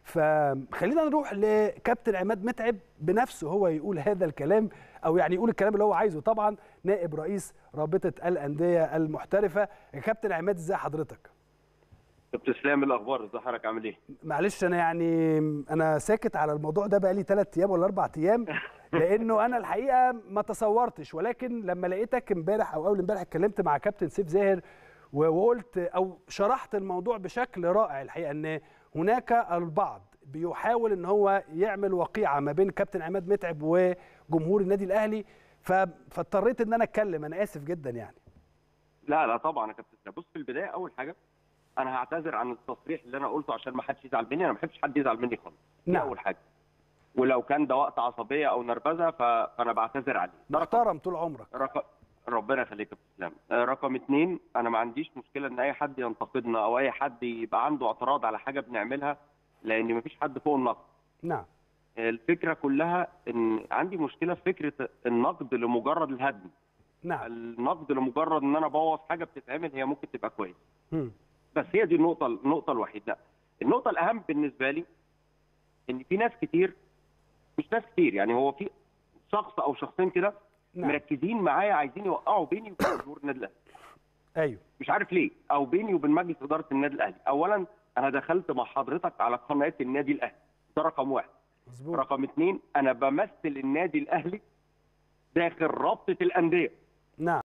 فخلينا نروح لكابتن عماد متعب بنفسه هو يقول هذا الكلام او يعني يقول الكلام اللي هو عايزه طبعا نائب رئيس رابطه الانديه المحترفه كابتن عماد ازاي حضرتك كابتن اسلام الاخبار ازي حضرتك عامل ايه معلش انا يعني انا ساكت على الموضوع ده بقالي ثلاث ايام ولا اربع ايام لانه انا الحقيقه ما تصورتش ولكن لما لقيتك امبارح او اول امبارح اتكلمت مع كابتن سيف زاهر وقلت او شرحت الموضوع بشكل رائع الحقيقه ان هناك البعض بيحاول ان هو يعمل وقيعه ما بين كابتن عماد متعب وجمهور النادي الاهلي فاضطريت ان انا اتكلم انا اسف جدا يعني لا لا طبعا يا كابتن اسلام بص في البدايه اول حاجه انا هعتذر عن التصريح اللي انا قلته عشان ما حدش يزعل مني انا ما بحبش حد يزعل مني خالص دي نعم. اول حاجه ولو كان ده وقت عصبيه او نرفزه ف... فانا بعتذر عليه ده رقم محترم طول عمرك رقم ربنا يخليك يا كابتن اسلام آه، رقم اتنين انا ما عنديش مشكله ان اي حد ينتقدنا او اي حد يبقى عنده اعتراض على حاجه بنعملها لان ما فيش حد فوق النقد نعم الفكره كلها ان عندي مشكله في فكره النقد لمجرد الهدم نعم النقد لمجرد ان انا ابوظ حاجه بتتعمل هي ممكن تبقى كويس مم. بس هي دي النقطه النقطه الوحيده النقطه الاهم بالنسبه لي ان في ناس كتير مش ناس كتير يعني هو في شخص او شخصين كده نعم. مركزين معايا عايزين يوقعوا بيني وبين جمهور النادي الاهلي ايوه مش عارف ليه او بيني وبين مجلس اداره النادي الاهلي اولا انا دخلت مع حضرتك على قناه النادي الاهلي ده رقم واحد مظبوط رقم اثنين انا بمثل النادي الاهلي داخل رابطه الانديه نعم